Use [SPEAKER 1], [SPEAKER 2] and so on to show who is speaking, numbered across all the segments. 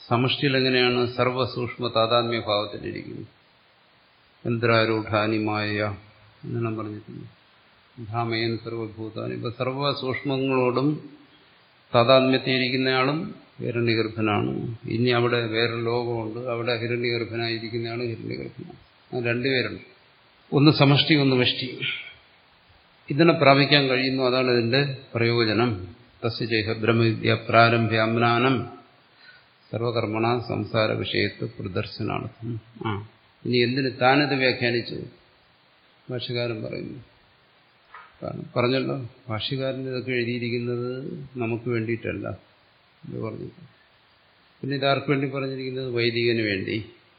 [SPEAKER 1] സമഷ്ടിയിൽ എങ്ങനെയാണ് സർവസൂക്ഷ്മ താതാത്മ്യ ഭാവത്തിലിരിക്കുന്നു യന്ത്രാരൂഢാനിമായ എന്നെല്ലാം പറഞ്ഞിട്ടുണ്ട് ഭ്രാമയൻ സർവഭൂതാനി ഇപ്പൊ സർവസൂക്ഷ്മങ്ങളോടും താതാത്മ്യത്തിയിരിക്കുന്നയാളും ഹിരണ്യഗർഭനാണ് ഇനി അവിടെ വേറെ ലോകമുണ്ട് അവിടെ ഹിരണ്യഗർഭനായിരിക്കുന്നയാൾ ഹിരണ്യഗർഭനാണ് അങ്ങനെ രണ്ടുപേരുണ്ട് ഒന്ന് സമഷ്ടി ഒന്ന് വഷ്ടി ഇതിനെ പ്രാപിക്കാൻ കഴിയുന്നു അതാണ് ഇതിന്റെ പ്രയോജനം തസ്യചേഹ ബ്രഹ്മവിദ്യ പ്രാരംഭ്യ അമ്നാനം സർവകർമ്മണ സംസാര വിഷയത്വ പ്രദർശനാർത്ഥം ആ ഇനി എന്തിന് താനത് വ്യാഖ്യാനിച്ചു ഭാഷകാരൻ പറയുന്നു കാരണം പറഞ്ഞല്ലോ ഭാഷ്യകാരൻ ഇതൊക്കെ എഴുതിയിരിക്കുന്നത് നമുക്ക് വേണ്ടിയിട്ടല്ല എന്ന് പറഞ്ഞു പിന്നെ ഇതാർക്ക് വേണ്ടി പറഞ്ഞിരിക്കുന്നത് വൈദികന് വേണ്ടി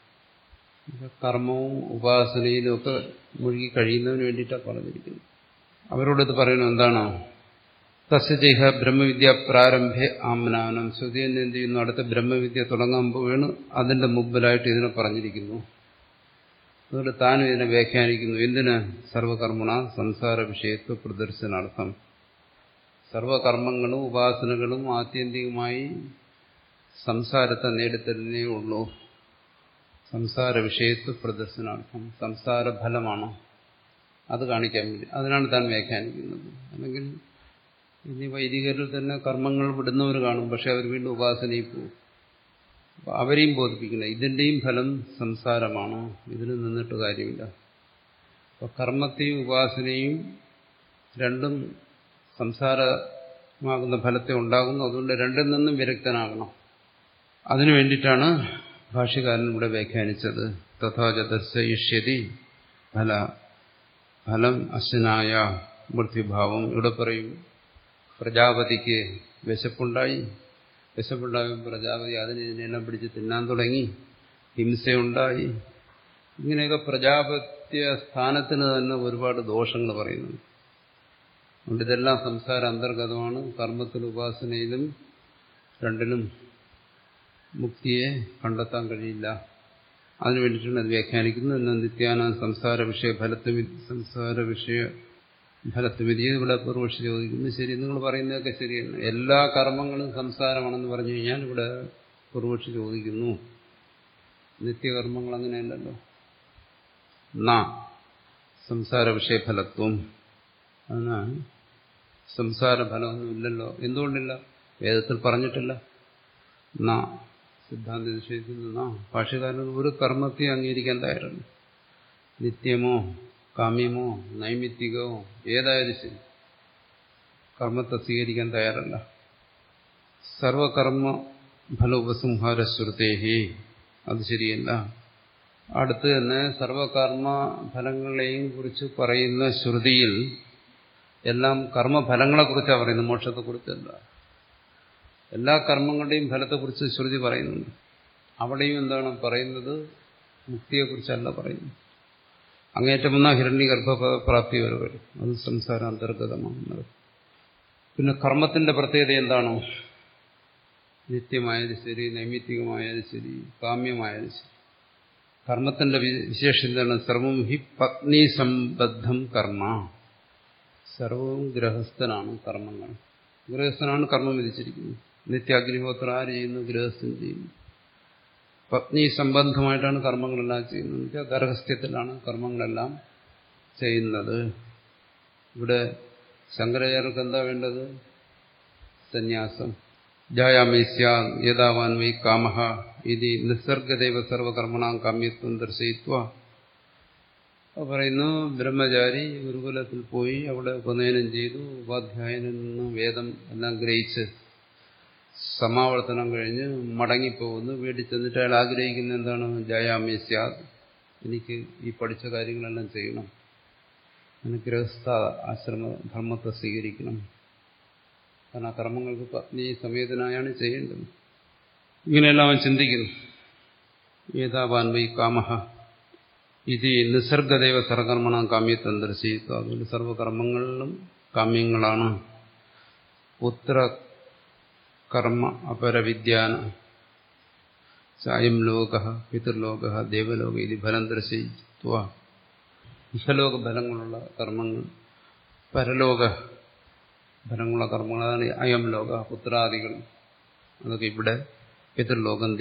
[SPEAKER 1] കർമ്മവും ഉപാസനയിലും ഒക്കെ മുഴുകി കഴിയുന്നതിന് വേണ്ടിയിട്ടാണ് പറഞ്ഞിരിക്കുന്നത് അവരോട് ഇത് പറയുന്നത് എന്താണോ തസ്യചേഹ ബ്രഹ്മവിദ്യ പ്രാരംഭ്യ ആമനാനം ശ്രുതിയൻ എന്ത് ചെയ്യുന്നു അടുത്ത ബ്രഹ്മവിദ്യ തുടങ്ങാൻ പോവുകയാണ് അതിന്റെ മുമ്പിലായിട്ട് ഇതിനെ പറഞ്ഞിരിക്കുന്നു അതുകൊണ്ട് താനും ഇതിനെ വ്യാഖ്യാനിക്കുന്നു എന്തിന് സർവകർമ്മണ സംസാര വിഷയത്വ പ്രദർശനാർത്ഥം സർവകർമ്മങ്ങളും ഉപാസനകളും ആത്യന്തികമായി സംസാരത്തെ നേടിത്തരുന്നേ ഉള്ളൂ സംസാര വിഷയത്വ പ്രദർശനാർത്ഥം സംസാര ഫലമാണ് അത് കാണിക്കാൻ വേണ്ടി അതിനാണ് താൻ വ്യാഖ്യാനിക്കുന്നത് അല്ലെങ്കിൽ ഇനി വൈദികരിൽ തന്നെ കർമ്മങ്ങൾ വിടുന്നവർ കാണും പക്ഷെ അവർ വീണ്ടും ഉപാസനയിൽ പോകും അപ്പൊ അവരെയും ബോധിപ്പിക്കണം ഇതിന്റെയും ഫലം സംസാരമാണ് ഇതിന് നിന്നിട്ട് കാര്യമില്ല അപ്പൊ കർമ്മത്തെയും ഉപാസനയും രണ്ടും സംസാരമാകുന്ന ഫലത്തെ ഉണ്ടാകുന്നു അതുകൊണ്ട് രണ്ടിൽ നിന്നും വിരക്തനാകണം അതിനു വേണ്ടിയിട്ടാണ് ഭാഷ്യകാരൻ ഇവിടെ വ്യാഖ്യാനിച്ചത് തഥാചതസ്യതി ഫല ഫലം അശ്വനായ മൃത്യുഭാവം ഇവിടെ പറയും പ്രജാപതിക്ക് വിശപ്പുണ്ടായി വിശപ്പുണ്ടായ പ്രജാപതി അതിന് ഇതിനെല്ലാം പിടിച്ച് തിന്നാൻ തുടങ്ങി ഹിംസയുണ്ടായി ഇങ്ങനെയൊക്കെ പ്രജാപത്യ സ്ഥാനത്തിന് തന്നെ ഒരുപാട് ദോഷങ്ങൾ പറയുന്നുണ്ട് അതുകൊണ്ട് ഇതെല്ലാം സംസാര അന്തർഗതമാണ് കർമ്മത്തിലും ഉപാസനയിലും രണ്ടിലും മുക്തിയെ കണ്ടെത്താൻ കഴിയില്ല അതിനു വേണ്ടിയിട്ടാണ് അത് വ്യാഖ്യാനിക്കുന്നത് എന്നാൽ നിത്യാന സംസാര വിഷയ ഫലത്വ സംസാര വിഷയ ഫലത്വമിതി ഇവിടെ പൂർവക്ഷി ചോദിക്കുന്നു ശരി നിങ്ങൾ പറയുന്നതൊക്കെ ശരിയാണ് എല്ലാ കർമ്മങ്ങളും സംസാരമാണെന്ന് പറഞ്ഞു കഴിഞ്ഞാൽ ഇവിടെ പൂർവക്ഷി ചോദിക്കുന്നു നിത്യകർമ്മങ്ങൾ അങ്ങനെയല്ലല്ലോ നാ സംസാര വിഷയഫലത്വം അതിനാണ് സംസാര ഫലമൊന്നുമില്ലല്ലോ എന്തുകൊണ്ടില്ല വേദത്തിൽ പറഞ്ഞിട്ടില്ല നാ സിദ്ധാന്തി നിഷേധിക്കുന്ന ഭാഷകാരൻ ഒരു കർമ്മത്തെ അംഗീകരിക്കാൻ തയ്യാറല്ല നിത്യമോ കാമ്യമോ നൈമിത്തികമോ ഏതായാലും ശരി കർമ്മത്തെ സ്വീകരിക്കാൻ തയ്യാറല്ല സർവകർമ്മ ഫല ഉപസംഹാര ശ്രുതേഹി അത് ശരിയല്ല അടുത്ത് തന്നെ സർവകർമ്മ ഫലങ്ങളെയും കുറിച്ച് പറയുന്ന ശ്രുതിയിൽ എല്ലാം കർമ്മഫലങ്ങളെക്കുറിച്ചാണ് പറയുന്നത് മോക്ഷത്തെക്കുറിച്ചല്ല എല്ലാ കർമ്മങ്ങളുടെയും ഫലത്തെക്കുറിച്ച് ശ്രുതി പറയുന്നുണ്ട് അവിടെയും എന്താണ് പറയുന്നത് മുക്തിയെക്കുറിച്ചല്ല പറയുന്നത് അങ്ങേറ്റം വന്നാൽ ഹിരണ്യ ഗർഭപ്രാപ്തി വരെ വരും അത് സംസാര അന്തർഗതമാകുന്നത് പിന്നെ കർമ്മത്തിന്റെ പ്രത്യേകത എന്താണോ നിത്യമായാലും ശരി നൈമിത്തികമായാലും ശരി കാമ്യമായാലും ശരി കർമ്മത്തിന്റെ വിശേഷം എന്താണ് സർവം ഹി പത്നി സംബദ്ധം കർമ്മ സർവവും ഗൃഹസ്ഥനാണ് കർമ്മങ്ങൾ ഗൃഹസ്ഥനാണ് കർമ്മം വിധിച്ചിരിക്കുന്നത് നിത്യാഗ്നിഹോത്രം ആര് ചെയ്യുന്നു ഗൃഹസ്ഥൻ ചെയ്യുന്നു പത്നി സംബന്ധമായിട്ടാണ് കർമ്മങ്ങളെല്ലാം ചെയ്യുന്നത് വെച്ചാൽ ഗർഹസ്ഥ്യത്തിലാണ് കർമ്മങ്ങളെല്ലാം ചെയ്യുന്നത് ഇവിടെ ശങ്കരാചാര്യർക്ക് എന്താ വേണ്ടത് സന്യാസം ജായാമേസ്യ യഥാവാൻ വൈ കാമഹ ഇതി നിസർഗദൈവ സർവകർമ്മണാം കാമ്യത്വം ദർശയിത്വ പറയുന്നു ബ്രഹ്മചാരി ഗുരുകുലത്തിൽ പോയി അവിടെ ഉപനയനം ചെയ്തു ഉപാധ്യായനിൽ നിന്ന് വേദം എല്ലാം ഗ്രഹിച്ച് സമാവർത്തനം കഴിഞ്ഞ് മടങ്ങിപ്പോകുന്നു വീട്ടിൽ ചെന്നിട്ട് അയാൾ ആഗ്രഹിക്കുന്ന എന്താണ് ജയാമേസ്യ എനിക്ക് ഈ പഠിച്ച കാര്യങ്ങളെല്ലാം ചെയ്യണം അനുഗ്രഹസ്ഥ ആശ്രമ ധർമ്മത്തെ സ്വീകരിക്കണം കാരണം ആ കർമ്മങ്ങൾക്ക് പത്നി സമേതനായാണ് ചെയ്യേണ്ടത് ഇങ്ങനെയെല്ലാം അവൻ ചിന്തിക്കുന്നു ഏതാവാൻ വൈ കാമഹ ഇത് നിസർഗദൈവ സർവകർമ്മണ കാമ്യത്വം ദർശിത്വം അതുകൊണ്ട് സർവകർമ്മങ്ങളിലും കാമ്യങ്ങളാണ് പുത്ര കർമ്മ അപരവിദ്യാന ചായം ലോക പിതൃലോക ദേവലോക ഇത് ഫലം ദർശിത്വ ഇഹലോക ഫലങ്ങളുള്ള കർമ്മങ്ങൾ പരലോക ഫലങ്ങളുള്ള കർമ്മങ്ങൾ അതാണ് അയം ലോക പുത്രാദികൾ അതൊക്കെ ഇവിടെ പിതൃലോകം